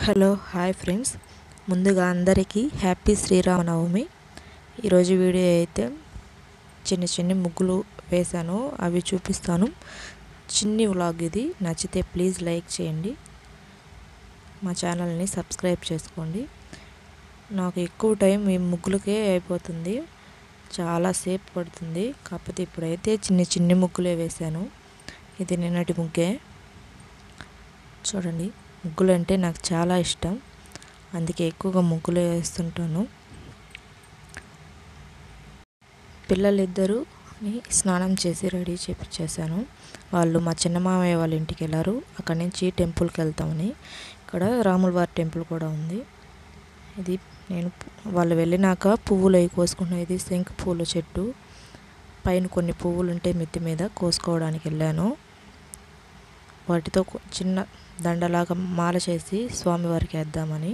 hello hi friends ముందుగా అందరికీ happy Sri Rama Navami ఈరోజు వీడియో అయితే చిన్న చిన్న ముగ్గులు వేశాను అవి చూపిస్తాను చిన్ని వ్లాగ్ ఇది నచ్చితే ప్లీజ్ లైక్ చేయండి మా ఛానల్ని సబ్స్క్రైబ్ చేసుకోండి నాకు ఎక్కువ టైం ఈ ముగ్గులకే అయిపోతుంది చాలా సేపు పడుతుంది కాకపోతే ఇప్పుడైతే చిన్న చిన్ని ముగ్గులే వేశాను ఇది నిన్నటి ముగ్గే చూడండి ముగ్గులు అంటే నాకు చాలా ఇష్టం అందుకే ఎక్కువగా ముగ్గులు వేస్తుంటాను పిల్లలిద్దరూని స్నానం చేసి రెడీ చేపించేశాను వాళ్ళు మా చిన్న మామయ్య వాళ్ళ ఇంటికి వెళ్ళారు అక్కడి నుంచి టెంపుల్కి వెళ్తామని ఇక్కడ రాముల వారి టెంపుల్ కూడా ఉంది ఇది నేను వాళ్ళు వెళ్ళినాక పువ్వులు అవి కోసుకుంటున్నాను ఇది శంఖ పూల చెట్టు పైన కొన్ని పువ్వులు ఉంటే మిత్తి మీద కోసుకోవడానికి వెళ్ళాను వాటితో చిన్న దండలాగా మాల చేసి స్వామివారికి వేద్దామని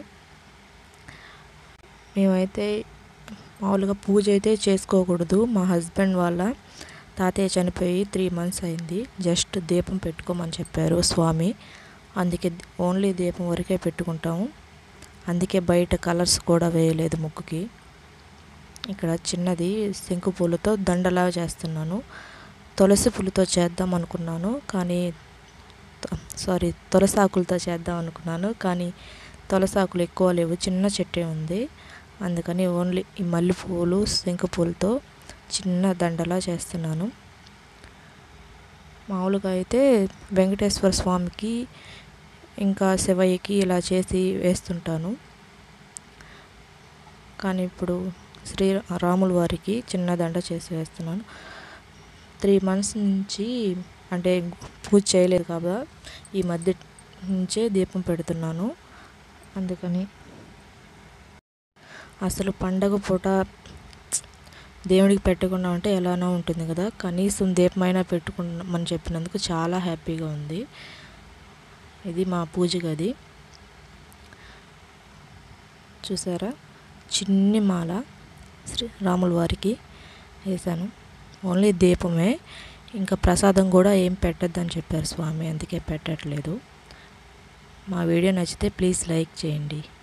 మేమైతే మామూలుగా పూజ అయితే చేసుకోకూడదు మా హస్బెండ్ వాళ్ళ తాతయ్య చనిపోయి త్రీ మంత్స్ అయింది జస్ట్ దీపం పెట్టుకోమని చెప్పారు స్వామి అందుకే ఓన్లీ దీపం వరకే పెట్టుకుంటాము అందుకే బయట కలర్స్ కూడా వేయలేదు ముక్కుకి ఇక్కడ చిన్నది శంకు పూలతో దండలా చేస్తున్నాను తులసి పూలతో చేద్దాం అనుకున్నాను కానీ సారీ తులసాకులతో చేద్దాం అనుకున్నాను కానీ తులసాకులు ఎక్కువ లేవు చిన్న చెట్టే ఉంది అందుకని ఓన్లీ ఈ మల్లెపూలు శంకు పూలతో చిన్న దండలా చేస్తున్నాను మామూలుగా అయితే వెంకటేశ్వర స్వామికి ఇంకా శివయ్యకి ఇలా చేసి వేస్తుంటాను కానీ ఇప్పుడు శ్రీ రాముల వారికి చిన్న దండ చేసి వేస్తున్నాను త్రీ మంత్స్ నుంచి అంటే పూజ చేయలేదు కదా ఈ మధ్య నుంచే దీపం పెడుతున్నాను అందుకని అసలు పండగ పూట దేవుడికి పెట్టకుండా ఉంటే ఎలానో ఉంటుంది కదా కనీసం దీపమైనా పెట్టుకున్నామని చెప్పినందుకు చాలా హ్యాపీగా ఉంది ఇది మా పూజ గది చూసారా చిన్ని మాల శ్రీ రాముల వారికి వేసాను ఓన్లీ దీపమే ఇంకా ప్రసాదం కూడా ఏం పెట్టద్దని చెప్పారు స్వామి అందుకే పెట్టట్లేదు మా వీడియో నచ్చితే ప్లీజ్ లైక్ చేయండి